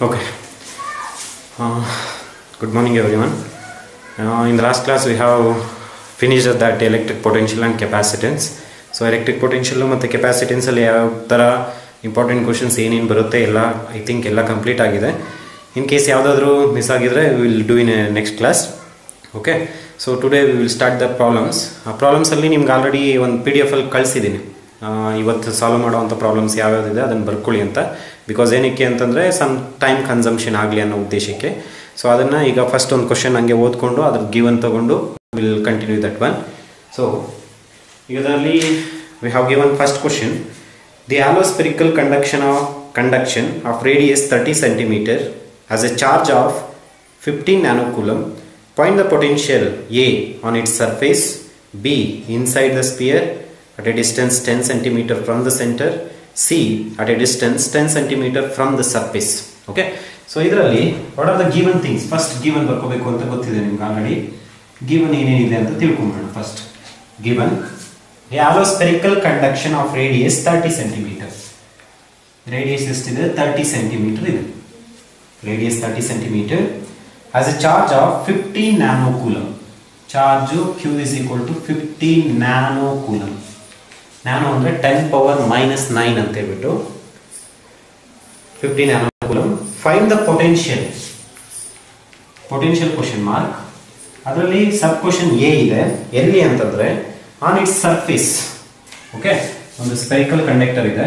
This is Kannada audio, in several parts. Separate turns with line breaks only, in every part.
Okay. Uh, good morning, everyone. Uh, in the last class, we have finished that electric potential and capacitance. So electric potential ಮತ್ತು ಕೆಪಾಸಿಟೆನ್ಸಲ್ಲಿ ಯಾವ ಥರ ಇಂಪಾರ್ಟೆಂಟ್ ಕ್ವಶನ್ಸ್ ಏನೇನು ಬರುತ್ತೆ ಎಲ್ಲ ಐ ಥಿಂಕ್ ಎಲ್ಲ ಕಂಪ್ಲೀಟ್ ಆಗಿದೆ ಇನ್ ಕೇಸ್ ಯಾವುದಾದ್ರೂ ಮಿಸ್ ಆಗಿದ್ರೆ will do in next class okay so today we will start the problems ಆ ಪ್ರಾಬ್ಲಮ್ಸಲ್ಲಿ ನಿಮ್ಗೆ ಆಲ್ರೆಡಿ ಒಂದು ಪಿ ಡಿ ಎಫಲ್ಲಿ ಕಳಿಸಿದ್ದೀನಿ ಇವತ್ತು ಸಾಲ್ವ್ ಮಾಡೋವಂಥ ಪ್ರಾಬ್ಲಮ್ಸ್ ಯಾವ್ಯಾವುದಿದೆ ಅದನ್ನು ಬರ್ಕೊಳ್ಳಿ ಅಂತ ಬಿಕಾಸ್ ಏನಕ್ಕೆ ಅಂತಂದರೆ ಸಮ್ ಟೈಮ್ ಕನ್ಸಂಪ್ಷನ್ ಆಗಲಿ ಅನ್ನೋ ಉದ್ದೇಶಕ್ಕೆ ಸೊ ಅದನ್ನು ಈಗ ಫಸ್ಟ್ ಒಂದು ಕ್ವಶನ್ ಹಂಗೆ ಓದ್ಕೊಂಡು ಅದ್ರ ಗಿವನ್ ತಗೊಂಡು will continue that one so ಇದರಲ್ಲಿ we have given first question the a spherical conduction of conduction of radius thirty centimetre has a charge of fifteen nanocoulomb point the potential A on its surface b inside the sphere at a distance 10 centimeter from the center c at a distance 10 centimeter from the surface okay so ಇದರಲ್ಲಿ what are the given things first given ಬರ್ಕೋಬೇಕು ಅಂತ ಗೊತ್ತಿದೆ ನಿಮ್ಗೆ ಆಲ್ರೆಡಿ ಗಿವನ್ ಏನೇನಿದೆ ಅಂತ ತಿಳ್ಕೊಂಬೋಣ first given a spherical conduction of radius thirty centimetre radius ಎಷ್ಟಿದೆ ತರ್ಟಿ ಸೆಂಟಿಮೀಟರ್ ಇದೆ radius thirty centimetre as a charge of fifty nanocoulomb charge q is equal to fifty nanocoulomb nano ಅಂದರೆ ಟೆನ್ ಪವರ್ ಮೈನಸ್ ನೈನ್ ಅಂತ ಹೇಳ್ಬಿಟ್ಟು fifty nanocoulomb fine the potential potential question mark ಅದರಲ್ಲಿ ಸಬ್ ಕ್ವಶನ್ ಎ ಇದೆ ಎಲ್ಲಿ ಅಂತಂದ್ರೆ ಆನ್ ಇಟ್ಸ್ ಸರ್ಫೇಸ್ ಓಕೆ ಒಂದು ಸ್ಪೆರಿಕಲ್ ಕಂಡಕ್ಟರ್ ಇದೆ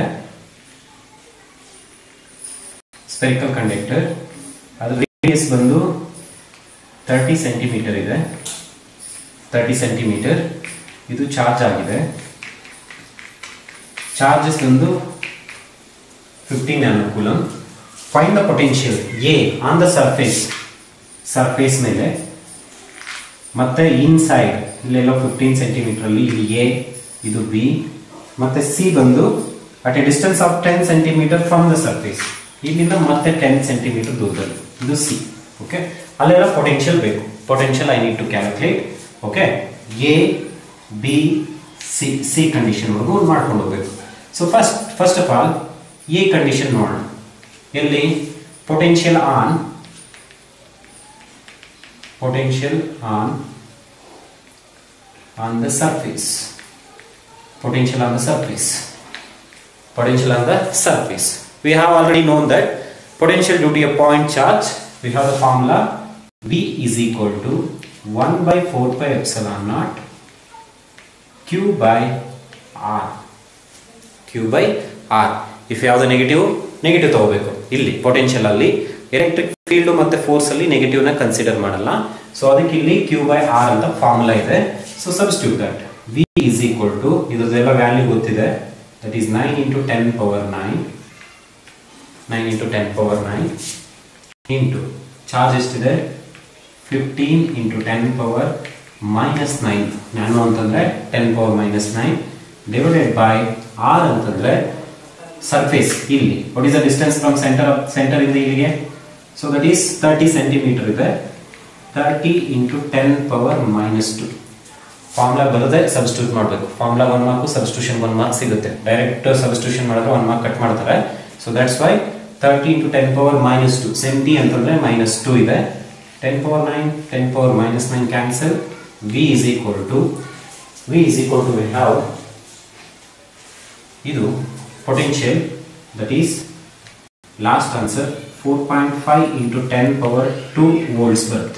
ಸ್ಪೆರಿಕಲ್ ಕಂಡಕ್ಟರ್ ಅದ್ರ ರೇಡಿಯಸ್ ಬಂದು ತರ್ಟಿ ಸೆಂಟಿಮೀಟರ್ ಇದೆ ತರ್ಟಿ ಸೆಂಟಿಮೀಟರ್ ಇದು ಚಾರ್ಜ್ ಆಗಿದೆ ಚಾರ್ಜಸ್ ಬಂದು fifteen nanocoulomb fine the potential A on the surface surface ಮೇಲೆ ಮತ್ತೆ ಇನ್ಸೈಡ್ ಇಲ್ಲೆಲ್ಲ ಫಿಫ್ಟೀನ್ ಸೆಂಟಿಮೀಟರ್ ಅಲ್ಲಿ ಇಲ್ಲಿ ಎ ಇದು ಬಿ ಮತ್ತೆ ಸಿ ಬಂದು at a distance of ten centimetre from the surface ಇಲ್ಲಿಂದ ಮತ್ತೆ ಟೆನ್ ಸೆಂಟಿಮೀಟರ್ ದೂರದಲ್ಲಿ ಇದು ಸಿ ಓಕೆ ಅಲ್ಲೆಲ್ಲ ಪೊಟೆನ್ಷಿಯಲ್ ಬೇಕು potential I need to calculate okay A B C C ಕಂಡೀಷನ್ವರೆಗೂ ಮಾಡ್ಕೊಂಡು ಹೋಗ್ಬೇಕು so first first of all A condition ನೋಡೋಣ ಎಲ್ಲಿ potential on potential on on the surface potential on the surface potential on the surface we have already known that potential due to a point charge we have the formula v is equal to 1 by 4 pi epsilon naught q by r q by r if you have the negative negative ತಗೋಬೇಕು ಇಲ್ಲಿ ಪೊಟೆನ್ಷಿಯಲ್ ಅಲ್ಲಿ ಎಲೆಕ್ಟ್ರಿಕ್ ಫೀಲ್ಡ್ ಮತ್ತೆ ಫೋರ್ಸ್ ಅಲ್ಲಿ ನೆಗೆಟಿವ್ ನ ಕನ್ಸಿಡರ್ ಮಾಡಲ್ಲ ಸೊ ಅದಕ್ಕೆ ಇಲ್ಲಿ ಕ್ಯೂ ಬೈ ಆರ್ ಅಂತ ಫಾರ್ಮುಲಾ ಇದೆ so substitute that v is equal to ಇದರದೆಲ್ಲ ವ್ಯಾಲ್ಯೂ ಗೊತ್ತಿದೆ that is nine into ten power nine nine into ten power nine into charge ಎಷ್ಟಿದೆ fifteen into ten power minus nine nano ಅಂತಂದ್ರೆ ten power minus nine divided by r ಅಂತಂದ್ರೆ ಸರ್ಫೇಸ್ ಇಲ್ಲಿ what is the distance from centre centre ಇಂದ ಇಲ್ಲಿಗೆ so that is thirty centimetre ಇದೆ thirty into ten power minus two formula ಬರೋದೇ ಸಬ್ಸ್ಟಿಟ್ಯೂಟ್ ಮಾಡಬೇಕು formula one mark substitution one mark ಸಿಗುತ್ತೆ ಡೈರೆಕ್ಟ್ ಸಬ್ಸ್ಟಿಟ್ಯೂಷನ್ ಮಾಡಿದ್ರೆ ಒನ್ ಮಾರ್ಕ್ ಕಟ್ ಮಾಡ್ತಾರೆ so that's why thirty into ten power minus two same T ಅಂತಂದ್ರೆ ಮೈನಸ್ ಟು ಇದೆ ten power nine ten power minus nine cancel V is equal to V is equal to we have ಇದು potential that is last answer four point five into ten power two volts ಬರುತ್ತೆ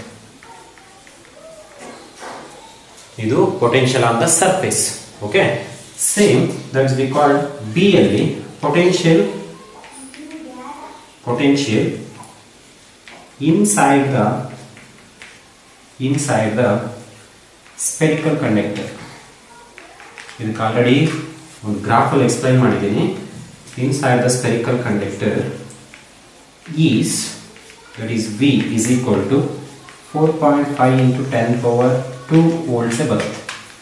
ಇದು potential on the surface okay same that's B called B ಅಲ್ಲಿ potential potential inside the inside the spherical conductor ಇದಕ್ಕೆ ಆಲ್ರೆಡಿ ಒಂದು ಗ್ರಾಫಲ್ಲಿ ಎಕ್ಸ್ಪ್ಲೈನ್ ಮಾಡಿದ್ದೀನಿ inside the spherical conductor is that is V is equal to four point five into ten power two ವೋಲ್ಟ್ಸೇ ಬರುತ್ತೆ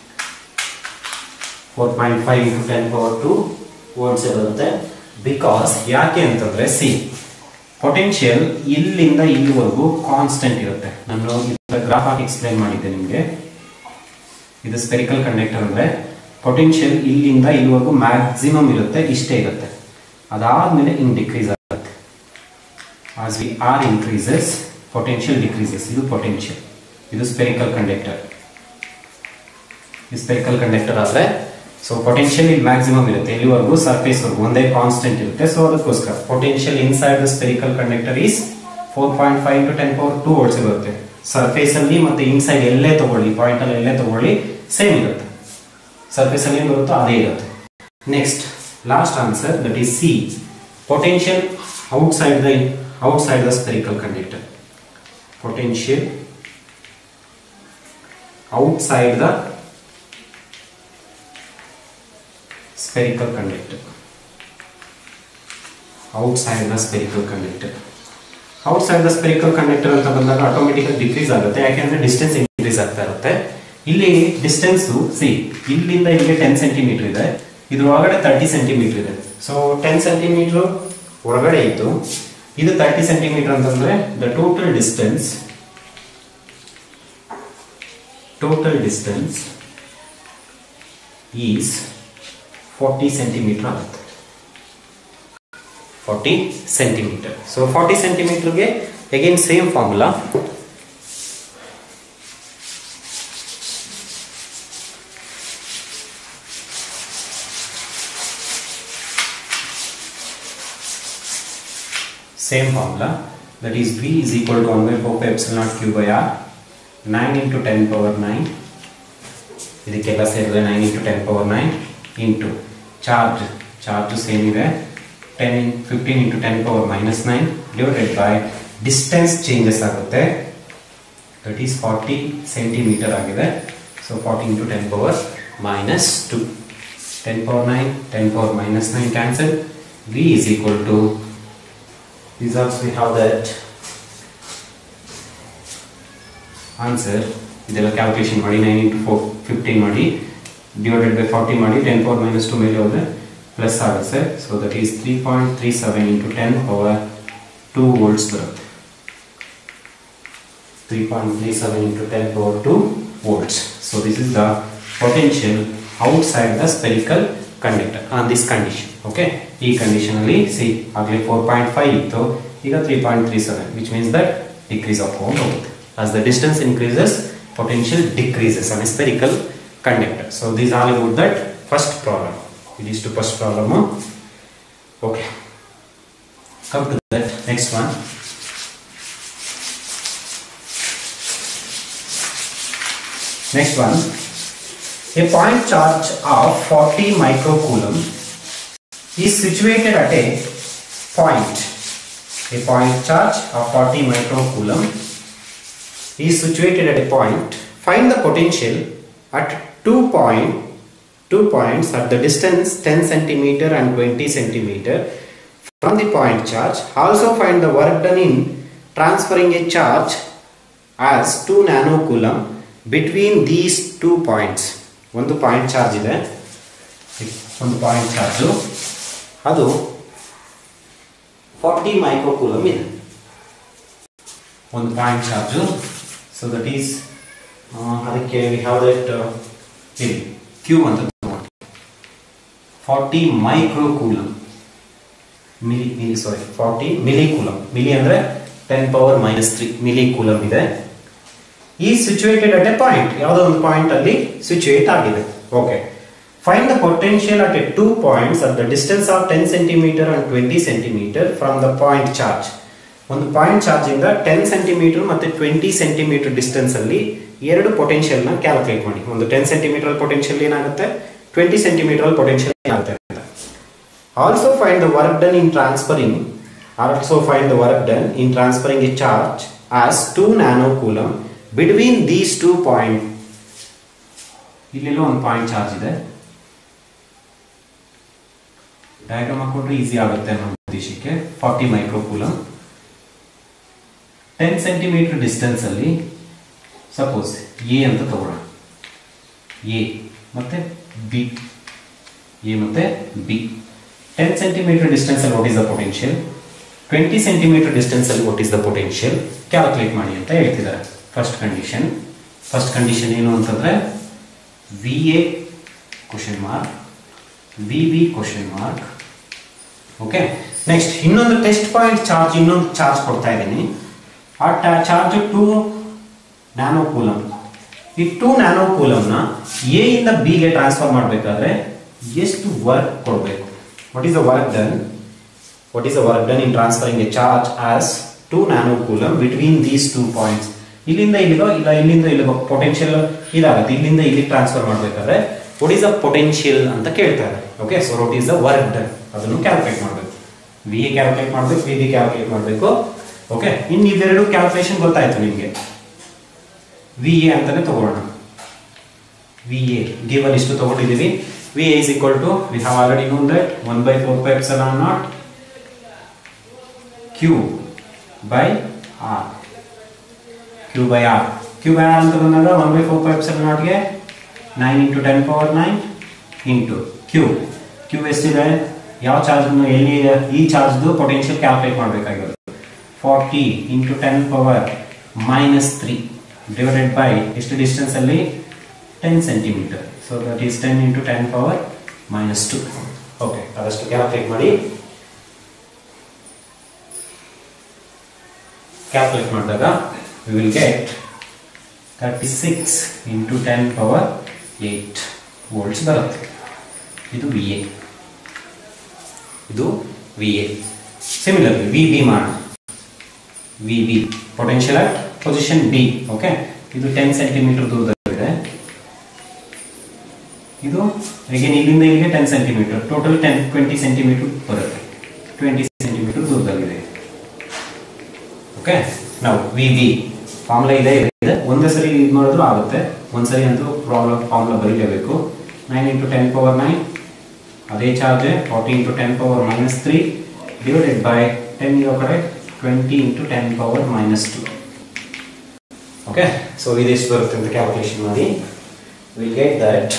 four point five into ten power two ವೋಲ್ಟ್ಸೇ ಬರುತ್ತೆ ಬಿಕಾಸ್ ಯಾಕೆ ಅಂತಂದ್ರೆ ಸಿ ಪೊಟೆನ್ಷಿಯಲ್ ಇಲ್ಲಿಂದ ಇಲ್ಲಿವರೆಗೂ ಕಾನ್ಸ್ಟೆಂಟ್ ಇರುತ್ತೆ ನಾನು ಗ್ರಾಫ್ ಆಗಿ ಎಕ್ಸ್ಪ್ಲೈನ್ ಮಾಡಿದ್ದೆ ನಿಮಗೆ ಇದು ಸ್ಪೆರಿಕಲ್ ಕಂಡಕ್ಟರ್ ಅಂದ್ರೆ ಪೊಟೆನ್ಷಿಯಲ್ ಇಲ್ಲಿಂದ ಇಲ್ಲಿವರೆಗೂ ಮ್ಯಾಕ್ಸಿಮಮ್ ಇರುತ್ತೆ ಇಷ್ಟೇ ಇರುತ್ತೆ ಅದಾದ್ಮೇಲೆ ಹಿಂಗ್ ಡಿಕ್ರೀಸ್ ಆಗುತ್ತೆ as V R increases potential decreases ಇದು ಪೊಟೆನ್ಷಿಯಲ್ ಇದು ಸ್ಪೆರಿಕಲ್ ಕಂಡಕ್ಟರ್ ಈ ಸ್ಪೆರಿಕಲ್ ಕಂಡಕ್ಟರ್ ಆದರೆ ಸೊ ಪೊಟೆನ್ಷಿಯಲ್ ಇಲ್ಲಿ ಮ್ಯಾಕ್ಸಿಮಮ್ ಇರುತ್ತೆ ಎಲ್ಲಿವರೆಗೂ ಸರ್ಫೇಸ್ ವರ್ಗು ಒಂದೇ ಕಾನ್ಸ್ಟೆಂಟ್ ಇರುತ್ತೆ ಸೊ ಅದಕ್ಕೋಸ್ಕರ potential inside the spherical conductor is four point five to ten power two volts ಇರುತ್ತೆ ಸರ್ಫೇಸ್ ಅಲ್ಲಿ ಮತ್ತೆ ಇನ್ಸೈಡ್ ಎಲ್ಲೇ ತಗೊಳ್ಳಿ ಪಾಯಿಂಟ್ ಅಲ್ಲಿ ಎಲ್ಲೇ ತಗೊಳ್ಳಿ ಸೇಮ್ ಇರುತ್ತೆ ಸರ್ಫೇಸ್ ಅಲ್ಲಿ ಏನು ಬರುತ್ತೋ ಅದೇ ಇರುತ್ತೆ next last answer that is C potential outside the outside the spherical conductor potential outside the spherical conductor outside the spherical conductor outside the spherical conductor ಅಂತ ಬಂದಾಗ ಆಟೋಮೆಟಿಕ್ ಡಿಕ್ರೀಸ್ ಆಗುತ್ತೆ ಯಾಕೆಂದ್ರೆ ಡಿಸ್ಟೆನ್ಸ್ ಇನ್ಕ್ರೀಸ್ ಆಗ್ತಾ ಇರುತ್ತೆ ಇಲ್ಲಿ ಡಿಸ್ಟೆನ್ಸ್ ಸಿ ಇಲ್ಲಿಂದ ಇಲ್ಲಿಗೆ ಟೆನ್ ಸೆಂಟಿಮೀಟರ್ ಇದೆ ಇದ್ರ ಒಳಗಡೆ ತರ್ಟಿ ಸೆಂಟಿಮೀಟರ್ ಇದೆ ಸೊ ಟೆನ್ ಸೆಂಟಿಮೀಟರ್ ಹೊರಗಡೆ ಇತ್ತು ಇದು ತರ್ಟಿ ಸೆಂಟಿಮೀಟರ್ ಅಂತಂದ್ರೆ the total distance total distance is forty centimetre ಆಗುತ್ತೆ ಫಾರ್ಟಿ ಸೆಂಟಿಮೀಟರ್ ಸೊ ಫಾರ್ಟಿ ಸೆಂಟಿಮೀಟರ್ಗೆ again same formula same formula that is v is equal to 1 by 4 pi epsilon naught q by r 9 into 10 power 9 ಇದಕ್ಕೆಲ್ಲ ಸೇರಿದ್ರೆ nine into ten power nine into charge charge same ಇದೆ ten fifteen into ten power minus nine divided by distance changes ಆಗುತ್ತೆ ದಟ್ ಈಸ್ ಫಾರ್ಟಿ ಸೆಂಟಿಮೀಟರ್ ಆಗಿದೆ so forty into ten power minus two ten power nine ten power minus nine cancel V is equal to results we have that answer ಇದೆಲ್ಲ ಕ್ಯಾಲ್ಕುಲೇಷನ್ ಮಾಡಿ ನೈನ್ ಇಂಟು ಫೋರ್ ಫಿಫ್ಟೀನ್ ಮಾಡಿ ಡಿವೈಡೆಡ್ ಬೈ ಫಾರ್ಟಿ ಮಾಡಿ ಟೆನ್ ಪವರ್ ಮೈನಸ್ ಟು ಮೇಲೆ ಹೋದರೆ ಪ್ಲಸ್ ಆಗುತ್ತೆ so that is three point three seven into ten power two volts ಬರುತ್ತೆ three point three seven into ten power two volts so this is the potential outside the spherical conductor on this condition okay ಈ ಕಂಡೀಷನ್ ಅಲ್ಲಿ ಸಿ ಆಗಲೇ ಫೋರ್ ಪಾಯಿಂಟ್ ಫೈವ್ ಇತ್ತು ಈಗ three point three seven which means that decrease ಆಫ್ ಹೋಮ್ ಹೋಗುತ್ತೆ as the distance increases potential decreases on a spherical conductor so these are about that first problem it is to first problem okay come to that next one next one a point charge of 40 microcoulomb is situated at a point a point charge of 40 microcoulomb is situated at a point find the potential at two point two points at the distance 10 centimeter and 20 centimeter from the point charge also find the work done in transferring a charge as 2 nanocoulomb between these two points ಒಂದು ಪಾಯಿಂಟ್ ಚಾರ್ಜ್ ಇದೆ ಒಂದು ಪಾಯಿಂಟ್ ಚಾರ್ಜು ಅದು ಫಾರ್ಟಿ ಮೈಕ್ರೋಕೂಲಮ್ ಇದೆ ಒಂದು point charge so that is ಅದಕ್ಕೆ ವಿ ಹ್ಯಾವ್ ದಟ್ ಇಲ್ಲಿ ಕ್ಯೂ ಅಂತ forty micro coulomb milli milli sorry forty milli coulomb milli ಅಂದರೆ ten power minus three milli coulomb ಇದೆ ಈ ಸಿಚುವೇಟೆಡ್ ಅಟ್ ಎ ಪಾಯಿಂಟ್ ಯಾವುದೋ ಒಂದು ಪಾಯಿಂಟ್ ಅಲ್ಲಿ ಸಿಚುವೇಟ್ ಆಗಿದೆ okay find the potential at a two points at the distance of ten centimetre and twenty centimetre from the point charge ಒಂದು ಪಾಯಿಂಟ್ ಚಾರ್ಜ್ ಇಂದ ಟೆನ್ ಸೆಂಟಿಮೀಟರ್ ಮತ್ತೆ ಟ್ವೆಂಟಿ ಸೆಂಟಿಮೀಟರ್ ಡಿಸ್ಟೆನ್ಸ್ ಅಲ್ಲಿ ಎರಡು ಪೊಟೆನ್ಷಿಯಲ್ ನ ಕ್ಯಾಲ್ಕುಲೇಟ್ ಮಾಡಿ ಒಂದು ಟೆನ್ ಸೆಂಟಿಮೀಟರ್ ಪೊಟೆನ್ಷಿಯಲ್ ಏನಾಗುತ್ತೆ ಟ್ವೆಂಟಿ ಸೆಂಟಿಮೀಟರ್ ಪೊಟೆನ್ಷಿಯಲ್ ಏನಾಗುತ್ತೆ ಅಂತ also find the work done in transferring also find the work done in transferring a charge as two nano coulomb between these two point ಇಲ್ಲೆಲ್ಲೋ ಒಂದು ಪಾಯಿಂಟ್ ಚಾರ್ಜ್ ಇದೆ ಡಯಾಗ್ರಾಮ್ ಹಾಕೊಂಡ್ರೆ ಈಸಿ ಆಗುತ್ತೆ ಅನ್ನೋ ಉದ್ದೇಶಕ್ಕೆ forty microcoulomb ten centimetre distance ಅಲ್ಲಿ ಸಪೋಸ್ ಎ ಅಂತ ತಗೊಳ್ಳೋಣ ಎ ಮತ್ತೆ ಬಿ ಎ ಮತ್ತೆ ಬಿ ಟೆನ್ ಸೆಂಟಿಮೀಟರ್ ಡಿಸ್ಟೆನ್ಸ್ ಅಲ್ಲಿ what is the potential twenty centimetre distance ಅಲ್ಲಿ what is the potential calculate ಮಾಡಿ ಅಂತ ಹೇಳ್ತಿದ್ದಾರೆ ಫಸ್ಟ್ ಕಂಡೀಷನ್ ಫಸ್ಟ್ ಕಂಡೀಷನ್ ಏನು ಅಂತಂದ್ರೆ V A question mark V B question mark okay next ಇನ್ನೊಂದು ಟೆಸ್ಟ್ ಪಾಯಿಂಟ್ ಚಾರ್ಜ್ ಇನ್ನೊಂದು ಚಾರ್ಜ್ ಕೊಡ್ತಾ ಇದ್ದೀನಿ ಆ ಚಾರ್ಜ್ ಟು ನ್ಯಾನೋ ಕೂಲಮ್ ಈ ಟು ನ್ಯಾನೋ ಕೂಲಮ್ನ ಎ ಇಂದ ಬಿಗೆ ಟ್ರಾನ್ಸ್ಫರ್ ಮಾಡಬೇಕಾದ್ರೆ ಎಷ್ಟು ವರ್ಕ್ ಕೊಡಬೇಕು what is the work done what is the work done in transferring a charge as two nano coulomb between these two points ಇಲ್ಲಿಂದ ಇಲ್ಲಿಗೋ ಇಲ್ಲ ಇಲ್ಲಿಂದ ಇಲ್ಲಿಗೋ ಪೊಟೆನ್ಷಿಯಲ್ ಇದಾಗುತ್ತೆ ಇಲ್ಲಿಂದ ಇಲ್ಲಿಗೆ ಟ್ರಾನ್ಸ್ಫರ್ ಮಾಡಬೇಕಾದ್ರೆ ವಾಟ್ ಈಸ್ ದ ಪೊಟೆನ್ಷಿಯಲ್ ಅಂತ ಕೇಳ್ತಾರೆ okay so what is the work done ಅದನ್ನು ಕ್ಯಾಲ್ಕುಲೇಟ್ ಮಾಡಬೇಕು ವಿ ಎ ಕ್ಯಾಲ್ಕುಲೇಟ್ ಮಾಡಬೇಕು ವಿ ಬಿ ಕ್ಯಾಲ್ಕುಲೇಟ್ ಮಾಡಬೇಕು ಓಕೆ ಇನ್ನು ಇವೆರಡು ಕ್ಯಾಲ್ಕುಲೇಷನ್ ಗೊತ್ತಾಯ್ತು ನಿಮಗೆ ವಿ ಎ ಅಂತಾನೆ ತಗೊಳ್ಳೋಣ ವಿ ಎ ಗಿವನ್ ಇಷ್ಟು ತಗೊಂಡಿದ್ದೀವಿ V A is equal to we have already known that one by four pi epsilon naught Q by R Q by R Q by R ಅಂತ ಬಂದಾಗ one by four pi epsilon ನಾಟ್ಗೆ nine into ten power nine into Q Q ಎಷ್ಟಿದೆ ಯಾವ ಚಾರ್ಜ್ ಎಲ್ಲಿ ಈ ಚಾರ್ಜ್ದು ಪೊಟೆನ್ಷಿಯಲ್ ಕ್ಯಾಲ್ಕುಲೇಟ್ ಮಾಡಬೇಕಾಗಿರೋದು forty into ten power minus three divided by ಎಷ್ಟು ಡಿಸ್ಟೆನ್ಸ್ ಅಲ್ಲಿ ten centimetre so that is ten into ten power minus two okay ಅದಷ್ಟು ಕ್ಯಾಲ್ಕುಲೇಟ್ ಮಾಡಿ ಕ್ಯಾಲ್ಕುಲೇಟ್ ಮಾಡಿದಾಗ we will get thirty six into ten power eight volts ಬರುತ್ತೆ ಇದು ವಿ ಎ ಇದು V A similarly V B ಮಾಡೋಣ V B potential at position B okay ಇದು ಟೆನ್ ಸೆಂಟಿಮೀಟರ್ ದೂರದಲ್ಲಿದೆ ಇದು ಅಗೇನ್ ಇಲ್ಲಿಂದ ಇಲ್ಲಿಗೆ ten centimetre total ten twenty centimetre ಬರುತ್ತೆ ಟ್ವೆಂಟಿ ಸೆಂಟಿಮೀಟರ್ ದೂರದಲ್ಲಿದೆ ಓಕೆ ನಾವು ವಿ ಬಿ ಫಾರ್ಮುಲಾ ಇದೆ ಇದೆ ಒಂದೇ ಸರಿ ಇದು ಮಾಡಿದ್ರು ಆಗುತ್ತೆ ಒಂದ್ಸರಿ ಅಂತೂ ಪ್ರಾಬ್ಲಮ್ ಫಾರ್ಮುಲಾ ಬರೀಲೇಬೇಕು nine into ten power nine ಅದೇ charge forty into ten power minus three divided by ten ಇರೋ ಕಡೆ twenty into ten power minus two okay so ಇದೆಷ್ಟು ಬರುತ್ತೆ ಅಂತ ಕ್ಯಾಲ್ಕುಲೇಷನ್ ಮಾಡಿ will get that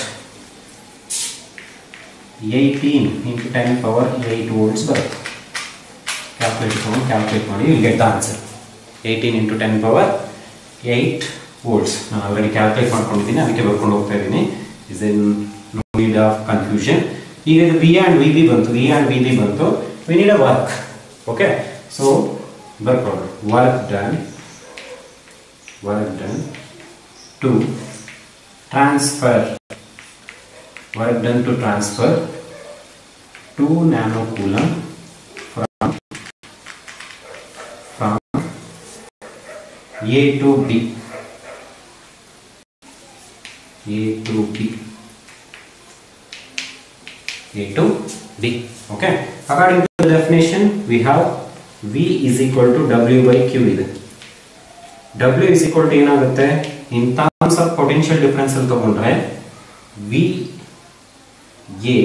eighteen into ten power eight volts ಬರುತ್ತೆ ಕ್ಯಾಲ್ಕುಲೇಟ್ ತೊಗೊಂಡು ಕ್ಯಾಲ್ಕುಲೇಟ್ ಮಾಡಿ will get the answer eighteen into ten power eight volts ನಾನು ಆಲ್ರೆಡಿ ಕ್ಯಾಲ್ಕುಲೇಟ್ ಮಾಡ್ಕೊಂಡಿದ್ದೀನಿ ಅದಕ್ಕೆ ಬರ್ಕೊಂಡು ಹೋಗ್ತಾ ಇದ್ದೀನಿ is in no need of confusion ಈಗ ಇದು ವಿ ಆ್ಯಂಡ್ ವಿ ಬಿ ಬಂತು ವಿ ಆ್ಯಂಡ್ ವಿ ಬಿ ಬಂತು we need a work okay so ಬರ್ಕೊಳ್ಳೋಣ work done work done to transfer work done to transfer 2 nanocoulomb from from A to B A to B A to B okay according to the definition we have V is equal to W by Q ಇದೆ W is equal to ಏನಾಗುತ್ತೆ in terms of potential difference ಅಂತ ತಗೊಂಡ್ರೆ V A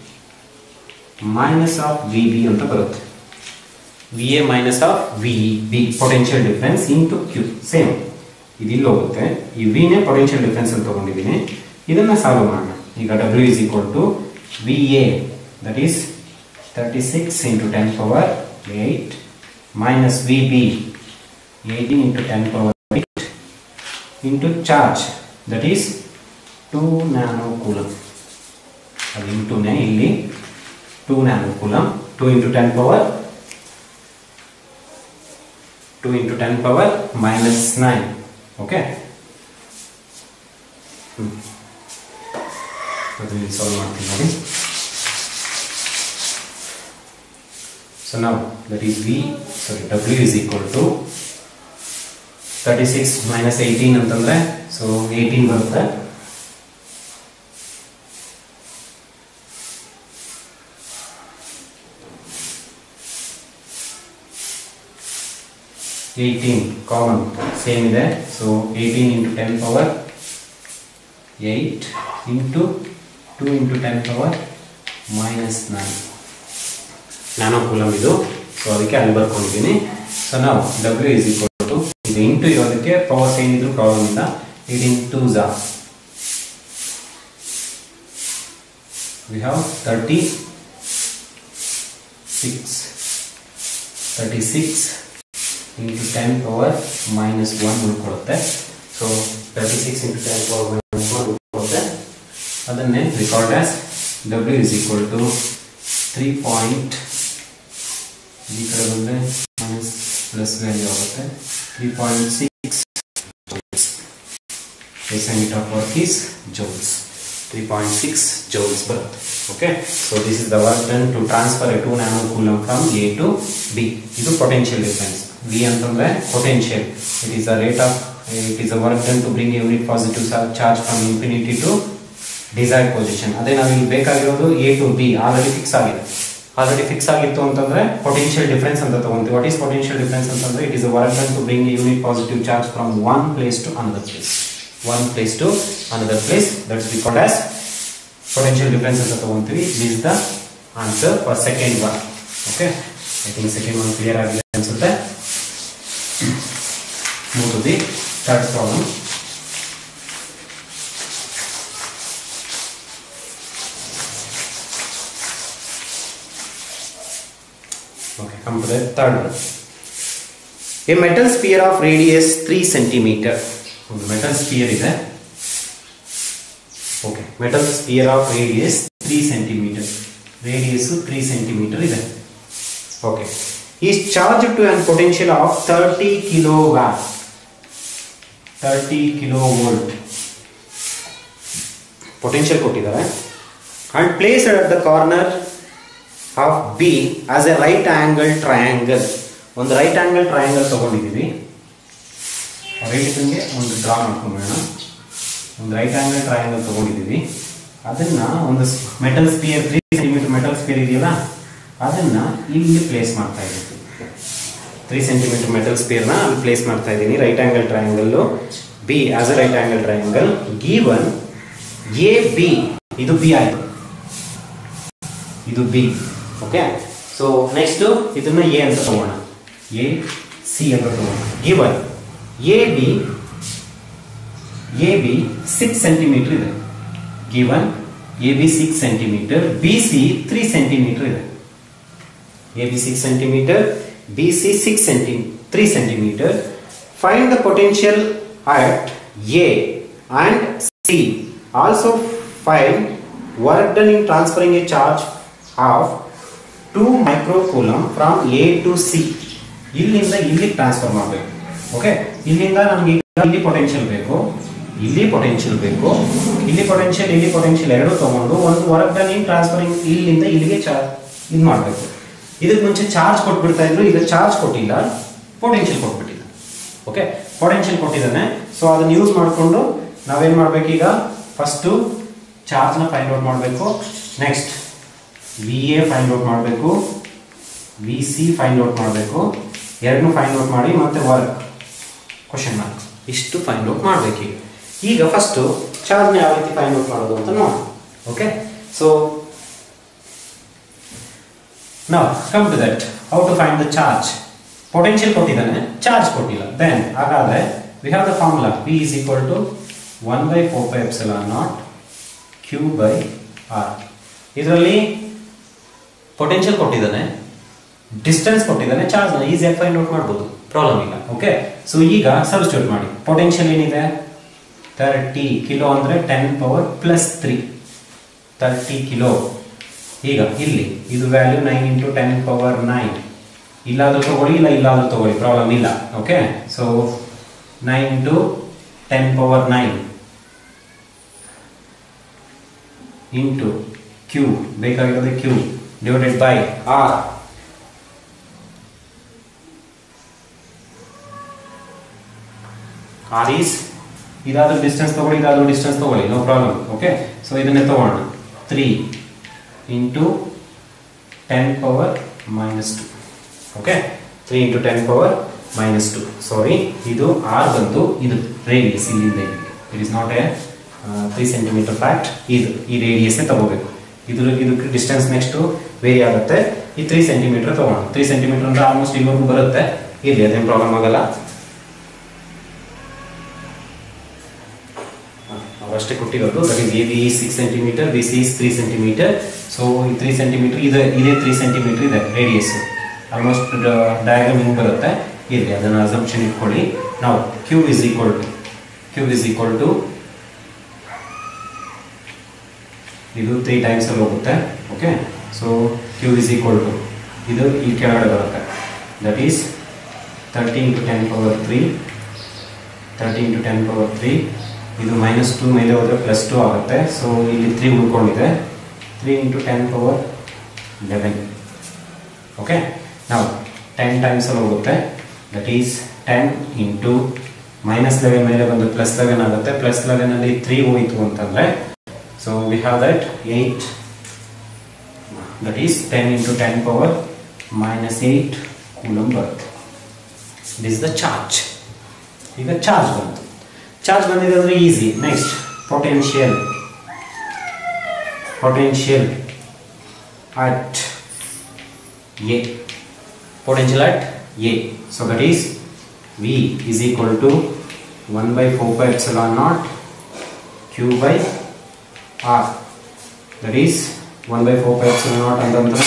minus of V B ಅಂತ ಬರುತ್ತೆ V A minus of V B potential difference into Q same ಇದು ಇಲ್ಲಿ ಹೋಗುತ್ತೆ ಈ ವಿನೇ ಪೊಟೆನ್ಷಿಯಲ್ ಡಿಫ್ರೆನ್ಸ್ ಅಂತ ತಗೊಂಡಿದ್ದೀನಿ ಇದನ್ನ ಸಾಲ್ವ್ ಮಾಡೋಣ ಈಗ W is equal to V A that is thirty six into ten power eight minus V B eighteen into ten power eight into charge that is two nano coulomb ಅದು ಇಂಟುನೇ ಇಲ್ಲಿ two nano coulomb two into ten power two into ten power minus nine okay ಅದನ್ನು ಸಾಲ್ವ್ ಮಾಡ್ತೀನಿ ನೋಡಿ ಸೊ ನಾವು that is V sorry W is equal to thirty six minus eighteen ಅಂತಂದರೆ ಸೊ ಏಯ್ಟೀನ್ ಬರುತ್ತೆ ಏಯ್ಟೀನ್ ಕಾಮನ್ ಸೇಮ್ ಇದೆ so eighteen into ten power eight into two into ten power minus nine nano coulomb ಇದು ಸೊ ಅದಕ್ಕೆ ಅಲ್ಲಿ ಬರ್ಕೊಂಡಿದ್ದೀನಿ ಸೊ ನಾವು ಡಬ್ಲ್ಯೂ ಇಸ್ ಈಕ್ವಲ್ ಟು ಇದು ಇಂಟು ಇರೋದಕ್ಕೆ ಪವರ್ಸ್ ಏನಿದ್ರು ಪ್ರಾಬ್ಲಮ್ ಇಲ್ಲ ಏಯ್ಟೀನ್ ಟೂ ಝಾ we have thirty six thirty six into ten power minus one ಉಳ್ಕೊಳುತ್ತೆ so thirty six into ten power minus one ಉಳ್ಕೊಳುತ್ತೆ ಅದನ್ನೇ record as W is equal to three point ಈ ಕಡೆ ಬಂದರೆ ಮೈನಸ್ ಪ್ಲಸ್ ವ್ಯಾಲ್ಯೂ ಆಗುತ್ತೆ three point six as unit of work is joules three point six joules ಬರುತ್ತೆ okay so this is the work done to transfer a two nano coulomb from A to B ಇದು ಪೊಟೆನ್ಷಿಯಲ್ ಡಿಫರೆನ್ಸ್ ವಿ ಅಂತಂದ್ರೆ potential it is the rate of it is the work done to bring unit positive charge from infinity to desired position ಅದೇ ನಾವು ಇಲ್ಲಿ ಬೇಕಾಗಿರೋದು A to B already fix ಆಗಿದೆ ಆಲ್ರೆಡಿ ಫಿಕ್ಸ್ ಆಗಿತ್ತು ಅಂತಂದ್ರೆ ಪೊಟೆನ್ಷಿಯಲ್ ಡಿಫರೆನ್ಸ್ ಅಂತ ತಗೊಂತೀವಿ ವಾಟ್ ಈಸ್ ಪೊಟೆನ್ಷಿಯಲ್ ಡಿಫರೆನ್ಸ್ ಅಂತಂದ್ರೆ it is work done to bring unit positive charge from one place to another place one place to another place that's we called as potential difference ಅಂತ ತಗೊಂತೀವಿ this is the answer for second one okay I think second one clear ಆಗಿದೆ ಅನ್ಸುತ್ತೆ move to the third problem Okay, come to the third one. A metal sphere of radius 3 centimeter. ಒಂದು metal sphere ಇದೆ okay metal sphere of radius 3 centimeter. Radius 3 centimeter ಇದೆ okay is charged to an potential of 30 kilowatt 30 kilovolt potential ಕೊಟ್ಟಿದ್ದಾರೆ and placed at the corner of B as a right angle triangle ಒಂದು ರೈಟ್ ಆಂಗಲ್ ಟ್ರಯಾಂಗಲ್ ತಗೊಂಡಿದ್ದೀವಿ ರೈಟ್ಗೆ ಒಂದು ಡ್ರಾ ಮಾಡ್ಕೊಂಬೇಡ ಒಂದು ರೈಟ್ ಆಂಗಲ್ ಟ್ರಯಾಂಗಲ್ ತಗೊಂಡಿದ್ದೀವಿ ಅದನ್ನ ಒಂದು metal sphere three centimetre metal sphere ಇದೆಯಲ್ಲ ಅದನ್ನ ಇಲ್ಲಿ ಪ್ಲೇಸ್ ಮಾಡ್ತಾ ಇದ್ದೀವಿ ತ್ರೀ ಸೆಂಟಿಮೀಟರ್ ಮೆಟಲ್ ಸ್ಪಿಯರ್ನ ಅಲ್ಲಿ ಪ್ಲೇಸ್ ಮಾಡ್ತಾ ಇದ್ದೀನಿ right angle triangle B as a right angle triangle given A B ಇದು ಬಿ ಆಯಿತು ಇದು ಬಿ ಓಕೆ ಸೊ ನೆಕ್ಸ್ಟ್ ಇದನ್ನ ಎ ಅಂತ ತಗೋಣ ಎ ಸಿ ಅಂತ ತಗೋಣ given A B A B six centimetre ಇದೆ given A B six centimetre B C three centimetre ಇದೆ A B six centimetre B C six centi three centimetre find the potential at A and C also find work done in transferring a charge of two microcoulomb from A to C ಇಲ್ಲಿಂದ ಇಲ್ಲಿಗೆ ಟ್ರಾನ್ಸ್ಫರ್ ಮಾಡಬೇಕು ಓಕೆ ಇಲ್ಲಿಂದ ನಮ್ಗೆ ಈಗ ಇಲ್ಲಿ ಪೊಟೆನ್ಷಿಯಲ್ ಬೇಕು ಇಲ್ಲಿ ಪೊಟೆನ್ಷಿಯಲ್ ಬೇಕು ಇಲ್ಲಿ ಪೊಟೆನ್ಷಿಯಲ್ ಇಲ್ಲಿ ಪೊಟೆನ್ಷಿಯಲ್ ಎರಡು ತಗೊಂಡು ಒಂದು ವರ್ಕ್ ಡನ್ ಇನ್ ಟ್ರಾನ್ಸ್ಫರಿಂಗ್ ಇಲ್ಲಿಂದ ಇಲ್ಲಿಗೆ ಚಾರ್ಜ್ ಇದು ಮಾಡಬೇಕು ಇದಕ್ಕೆ ಮುಂಚೆ ಚಾರ್ಜ್ ಕೊಟ್ಬಿಡ್ತಾ ಇದ್ರು ಈಗ ಚಾರ್ಜ್ ಕೊಟ್ಟಿಲ್ಲ ಪೊಟೆನ್ಷಿಯಲ್ ಕೊಟ್ಬಿಟ್ಟಿಲ್ಲ ಓಕೆ ಪೊಟೆನ್ಷಿಯಲ್ ಕೊಟ್ಟಿದ್ದಾನೆ ಸೊ ಅದನ್ನ ಯೂಸ್ ಮಾಡಿಕೊಂಡು ನಾವೇನ್ ಮಾಡ್ಬೇಕೀಗ ಫಸ್ಟು ಚಾರ್ಜ್ನ ಫೈಂಡ್ ಔಟ್ ಮಾಡಬೇಕು next V A find out ಮಾಡಬೇಕು ವಿ ಸಿ ಫೈಂಡ್ ಔಟ್ ಮಾಡಬೇಕು ಎರಡನ್ನೂ ಫೈಂಡ್ ಔಟ್ ಮಾಡಿ ಮತ್ತೆ ವರ್ಕ್ ಕ್ವಶನ್ ಮಾರ್ಕ್ ಇಷ್ಟು ಫೈಂಡ್ ಔಟ್ ಮಾಡಬೇಕು ಈಗ ಈಗ ಫಸ್ಟು ಚಾರ್ಜ್ನ ಯಾವ ರೀತಿ ಫೈಂಡ್ ಔಟ್ ಮಾಡೋದು ಅಂತ ನೋಡೋಣ ಓಕೆ ಸೊ ನಾವು come to that how to find the charge potential ಕೊಟ್ಟಿದ್ದಾನೆ ಚಾರ್ಜ್ ಕೊಟ್ಟಿಲ್ಲ ದೆನ್ ಹಾಗಾದ್ರೆ we have the formula P is equal to one by four by epsilon naught Q by R ಇದರಲ್ಲಿ ಪೊಟೆನ್ಷಿಯಲ್ ಕೊಟ್ಟಿದ್ದಾನೆ ಡಿಸ್ಟೆನ್ಸ್ ಕೊಟ್ಟಿದ್ದಾನೆ ಚಾರ್ಜ್ ಈಸಿಯಾಗಿ ಫೈಂಡ್ ಔಟ್ ಮಾಡ್ಬೋದು ಪ್ರಾಬ್ಲಮ್ ಇಲ್ಲ ಓಕೆ ಸೊ ಈಗ ಸಬ್ಸ್ಟಿಟ್ಯೂಟ್ ಮಾಡಿ ಪೊಟೆನ್ಷಿಯಲ್ ಏನಿದೆ ತರ್ಟಿ ಕಿಲೋ ಅಂದರೆ ten power plus three thirty kilo ಈಗ ಇಲ್ಲಿ ಇದು value nine into ten power nine ಇಲ್ಲಾದ್ರೂ ತಗೊಳ್ಳಿ ಇಲ್ಲ ಇಲ್ಲಾದ್ರೂ ತಗೊಳ್ಳಿ ಪ್ರಾಬ್ಲಮ್ ಇಲ್ಲ okay so nine into ten power nine into Q ಬೇಕಾಗಿರೋದು Q divided by R R is ಇದಾದ್ರೂ ಡಿಸ್ಟೆನ್ಸ್ ತಗೊಳ್ಳಿ ಇದಾದ್ರೂ ಡಿಸ್ಟೆನ್ಸ್ ತಗೊಳ್ಳಿ ನೋ ಪ್ರಾಬ್ಲಮ್ ಓಕೆ ಸೊ ಇದನ್ನೇ ತಗೋಣ three into ten power minus two okay three into ten power minus two sorry ಇದು ಆರ್ ಬಂತು ಇದು ರೇಡಿಯಸ್ ಇಲ್ಲಿಂದ ಇಲ್ಲಿಗೆ it is not a three centimetre fact ಇದು ಈ ರೇಡಿಯಸ್ಸೇ ತಗೋಬೇಕು ಇದು ಇದಕ್ಕೆ ಡಿಸ್ಟೆನ್ಸ್ ನೆಕ್ಸ್ಟು ವೇರಿ ಆಗುತ್ತೆ ಈ ತ್ರೀ ಸೆಂಟಿಮೀಟರ್ ತಗೋಣ ತ್ರೀ ಸೆಂಟಿಮೀಟರ್ ಅಂದ್ರೆ ಆಲ್ಮೋಸ್ಟ್ ಇಲ್ಲಿವರೆಗೂ ಬರುತ್ತೆ ಇರಲಿ ಅದೇನು ಪ್ರಾಬ್ಲಮ್ ಆಗಲ್ಲ ಅವಷ್ಟೇ ಕೊಟ್ಟಿರೋದು that is A B six centimetre B C is three centimetre so ಈ ತ್ರೀ ಸೆಂಟಿಮೀಟರ್ ಇದೆ ಇದೇ ತ್ರೀ ಸೆಂಟಿಮೀಟರ್ ಇದೆ ರೇಡಿಯಸ್ ಆಲ್ಮೋಸ್ಟ್ ಡಯಾಗ್ರಾಮ್ ಹಿಂಗೆ ಬರುತ್ತೆ ಇರಲಿ ಅದನ್ನು ಅಸಂಪ್ಷನ್ ಇಟ್ಕೊಳ್ಳಿ ನಾವು Q is equal to Q is equal to ಇದು ತ್ರೀ ಟೈಮ್ಸ್ ಅಲ್ಲಿ ಹೋಗುತ್ತೆ okay so Q is equal to ಇದು ಈ ಕೆಳಗಡೆ ಬರುತ್ತೆ that is thirty into ten power three thirty into ten power three ಇದು ಮೈನಸ್ ಟು ಮೇಲೆ ಹೋದರೆ ಪ್ಲಸ್ ಟು ಆಗುತ್ತೆ ಸೊ ಇಲ್ಲಿ ತ್ರೀ ಉಳ್ಕೊಂಡಿದೆ three into ten power eleven okay ನಾವು ಟೆನ್ ಟೈಮ್ಸಲ್ಲಿ ಹೋಗುತ್ತೆ that is ten into minus eleven ಮೇಲೆ ಬಂದು ಪ್ಲಸ್ ಲೆವೆನ್ ಆಗುತ್ತೆ ಪ್ಲಸ್ ಲೆವೆನಲ್ಲಿ ತ್ರೀ ಹೋಯಿತು ಅಂತಂದರೆ so we have that eight that is ten into ten power minus eight coulomb ಬರುತ್ತೆ ದಿಸ್ ದ ಚಾರ್ಜ್ ಈಗ ಚಾರ್ಜ್ ಬಂತು ಚಾರ್ಜ್ ಬಂದಿದೆ ಅಂದರೆ easy next potential potential at A potential at A. So that is V is equal to 1 by 4 pi epsilon naught Q by R. That is 1 by 4 pi epsilon naught ಅಂತಂದ್ರೆ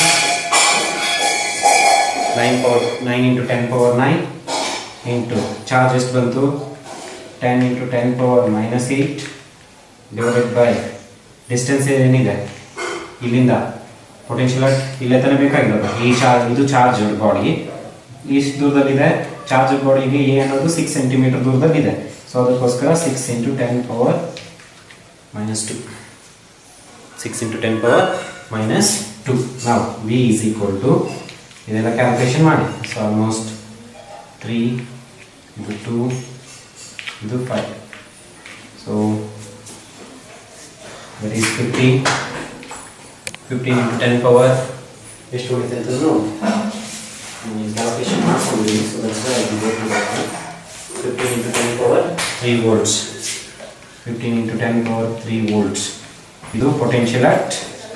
9 power 9 into 10 power 9 into charge ಎಷ್ಟು ಬಂತು 10 into 10 power minus 8 divided by distance ಏನಿದೆ ಇಲ್ಲಿಂದ ಪೊಟೆನ್ಷಿಯಲ್ ಇಲ್ಲೇ ತಾನೇ ಬೇಕಾಗಿರೋದು ಈ ಚಾರ್ಜ್ ಇದು ಚಾರ್ಜ್ ಬಾಡಿ ಇಷ್ಟು ದೂರದಲ್ಲಿದೆ ಚಾರ್ಜ್ ಬಾಡಿಗೆ ಎ ಅನ್ನೋದು ಸಿಕ್ಸ್ ಸೆಂಟಿಮೀಟರ್ ದೂರದಲ್ಲಿದೆ ಸೊ ಅದಕ್ಕೋಸ್ಕರ six into ten power minus two six into ten power minus two ನಾವು ವಿ ಈಸ್ ಈಕ್ವಲ್ ಟು ಇದೆಲ್ಲ ಕ್ಯಾಲ್ಕುಲೇಷನ್ ಮಾಡಿ ಸೊ ಆಲ್ಮೋಸ್ಟ್ ತ್ರೀ ಇದು ಟೂ ಇದು five so that is fifty fifteen into ten power ಎಷ್ಟು ಉಳಿತೆ ಅಂತ ನೋಡಿ ಕ್ಯಾಲ್ಕುಲೇಷನ್ ಮಾಡ್ಕೊಂಡಿದ್ದೀನಿ so that's fifteen into ten power three volts fifteen into ten power three volts ಇದು ಪೊಟೆನ್ಷಿಯಲ್ ಅಟ್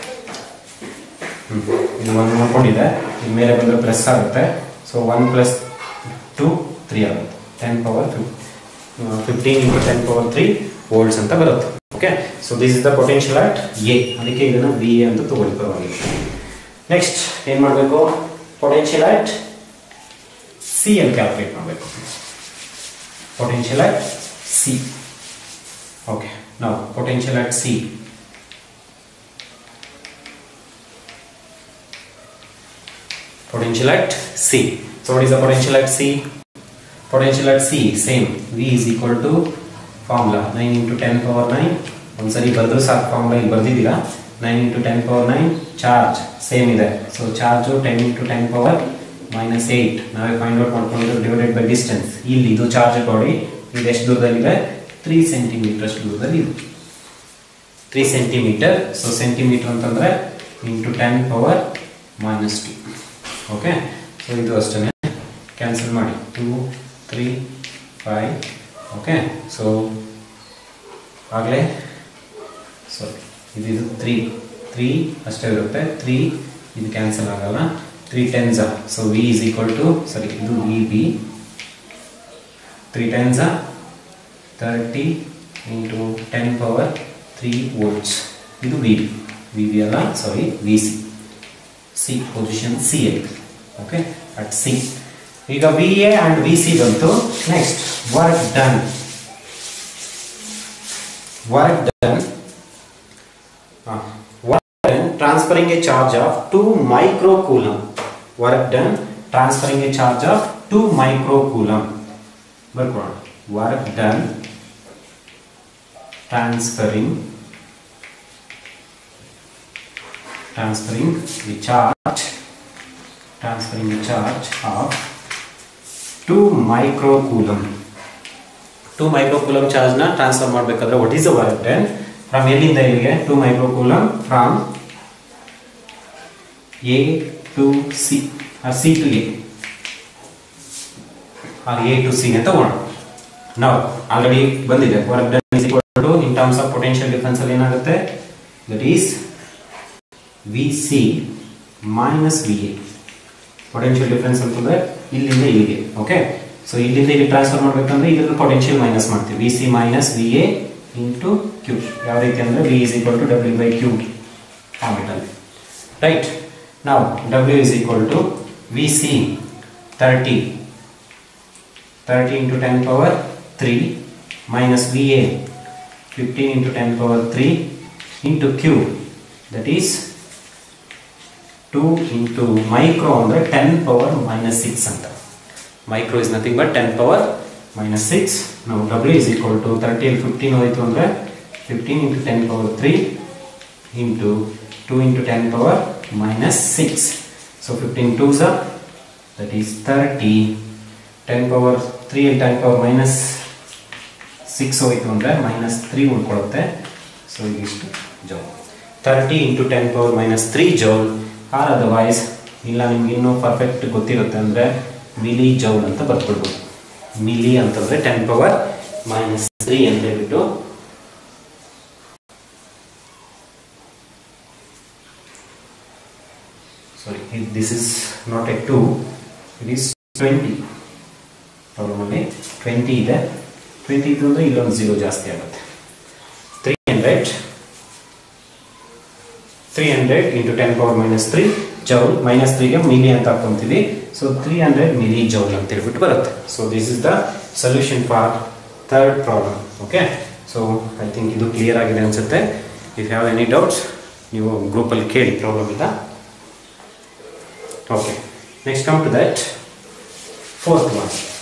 ಇದು ಒಂದು ನೋಡ್ಕೊಂಡಿದೆ ಇದು ಮೇಲೆ ಬಂದರೆ ಪ್ಲಸ್ ಆಗುತ್ತೆ so one plus two three ಆಗುತ್ತೆ ten power fifteen into ten power three volts ಅಂತ ಬರುತ್ತೆ okay so this is the potential at A ಅದಕ್ಕೆ ಇದನ್ನು ಬಿ ಎ ಅಂತ ತಗೊಳ್ಳಿ ಪರವಾಗಿಲ್ಲ ನೆಕ್ಸ್ಟ್ ಏನು ಮಾಡಬೇಕು ಪೊಟೆನ್ಷಿಯಲ್ ಅಟ್ ಸಿ ಅಲ್ಲಿ ಕ್ಯಾಲ್ಕುಲೇಟ್ ಮಾಡಬೇಕು ಪೊಟೆನ್ಷಿಯಲ್ ಅಟ್ ಸಿ ಓಕೆ ನಾವು potential at C potential at C. So what is the potential at C? Potential at C same V is equal to formula 9 into 10 power 9 ಒಂದ್ಸರಿ ಬರೆದ್ರು ಸಾಕು ಫಾರ್ಮುಲಾ ಇಲ್ಲಿ ಬರ್ದಿದ್ದೀರಾ nine into ten power nine charge same ಇದೆ so charge ten into ten power minus eight ನಾವೇ ಫೈಂಡ್ ಔಟ್ ಮಾಡ್ಕೊಂಡಿದ್ದು ಡಿವೈಡೆಡ್ ಬೈ ಡಿಸ್ಟೆನ್ಸ್ ಇಲ್ಲಿ ಇದು ಚಾರ್ಜ್ ಬಾಡಿ ಇದು ಎಷ್ಟು ದೂರದಲ್ಲಿದೆ ತ್ರೀ ಸೆಂಟಿಮೀಟರ್ ಅಷ್ಟು ದೂರದಲ್ಲಿ ಇದೆ ತ್ರೀ ಸೆಂಟಿಮೀಟರ್ ಸೊ ಸೆಂಟಿಮೀಟರ್ ಅಂತಂದರೆ into ten power minus two okay so ಇದು ಅಷ್ಟೇ ಕ್ಯಾನ್ಸಲ್ ಮಾಡಿ two three five okay so ಆಗಲೇ ಸೊ ಇದು ಇದು ತ್ರೀ ತ್ರೀ ಅಷ್ಟೇ ಇರುತ್ತೆ ತ್ರೀ ಇದು ಕ್ಯಾನ್ಸಲ್ ಆಗಲ್ಲ three tens so V is equal to ಸರಿ ಇದು V B three tens thirty into ten power three volts ಇದು ವಿ ಬಿ ವಿ ಬಿ ಅಲ್ಲ sorry V C C position C L okay at C ಈಗ V A and V C ಬಂತು next work done work done work done transferring a charge of two micro coulomb work done transferring a charge of two micro coulomb ಬರ್ಕೊಳ್ಳೋಣ work done transferring transferring the charge transferring the charge of 2 microcoulomb 2 microcoulomb charge ನ ಟ್ರಾನ್ಸ್ಫರ್ ಮಾಡಬೇಕಾದ್ರೆ what is the work done from ಎಲ್ಲಿಂದ ಇಲ್ಲಿಗೆ 2 microcoulomb from A to C or C to A or A to C ಅಂತ ತಗೋಣ ನಾವು ಆಲ್ರೆಡಿ ಬಂದಿದೆ work done is equal to in terms of potential difference ಅಲ್ಲಿ ಏನಾಗುತ್ತೆ that is V C minus V A potential difference ಅಂತಂದ್ರೆ ಇಲ್ಲಿಂದ ಇಲ್ಲಿಗೆ ಓಕೆ ಸೊ ಇಲ್ಲಿಂದ ಇಲ್ಲಿ ಟ್ರಾನ್ಸ್ಫರ್ ಮಾಡಬೇಕಂದ್ರೆ ಇದರಲ್ಲಿ ಪೊಟೆನ್ಷಿಯಲ್ ಮೈನಸ್ ಮಾಡ್ತೀವಿ V C minus V A into Q ಯಾವ ರೀತಿ ಅಂದರೆ V is equal to W by Q ಫಾರ್ಮೆಟಲ್ಲಿ ರೈಟ್ ನಾವು W is equal to V C thirty thirty into ten power three minus V A fifteen into ten power three into Q that is 2 two into micro ಅಂದರೆ ಟೆನ್ ಪವರ್ ಮೈನಸ್ ಸಿಕ್ಸ್ ಅಂತ micro is nothing but ten power minus six ನಾವು ಡಬ್ಲ್ಯೂ ಇಸ್ ಈಕ್ವಲ್ ಟು ತರ್ಟಿಯಲ್ಲಿ ಫಿಫ್ಟೀನ್ ಹೋಯಿತು ಅಂದರೆ fifteen into ten power three into two into ten power minus six so fifteen two ಸ that is thirty ten power three ten power minus six ಹೋಯಿತು ಅಂದರೆ ಮೈನಸ್ ತ್ರೀ ಉಳ್ಕೊಳ್ಳುತ್ತೆ ಸೊ ಇದಿಷ್ಟು joule thirty into ten power minus three joule or otherwise ಇಲ್ಲ ನಿಮ್ಗೆ ಇನ್ನೂ ಪರ್ಫೆಕ್ಟ್ ಗೊತ್ತಿರುತ್ತೆ ಅಂದರೆ ಮಿಲಿ ಜೌಲ್ ಅಂತ ಬರ್ಕೊಳ್ಬೋದು ಮಿಲಿ ಅಂತಂದರೆ ಟೆನ್ ಪವರ್ ಮೈನಸ್ ತ್ರೀ ಅಂತ ಹೇಳ್ಬಿಟ್ಟು sorry this is not a two it is twenty ಪ್ರಾಬ್ಲಮಲ್ಲಿ ಟ್ವೆಂಟಿ ಇದೆ ಟ್ವೆಂಟಿ ಇತ್ತು ಅಂದರೆ ಇಲ್ಲೊಂದು ಝೀರೋ ಜಾಸ್ತಿ ಆಗುತ್ತೆ three hundred three hundred into ten power minus three joule minus ತ್ರೀಗೆ ಮಿಲಿ ಅಂತ ಹಾಕೊಂತೀವಿ so three hundred milli joule ಅಂತ ಹೇಳ್ಬಿಟ್ಟು ಬರುತ್ತೆ so this is the solution for third problem okay so I think ಇದು ಕ್ಲಿಯರ್ ಆಗಿದೆ ಅನಿಸುತ್ತೆ ಇಫ್ ಹ್ಯಾವ್ ಎನಿ ಡೌಟ್ಸ್ ನೀವು ಗ್ರೂಪಲ್ಲಿ ಕೇಳಿ ಪ್ರಾಬ್ಲಮ್ ಇಲ್ಲ okay next come to that fourth one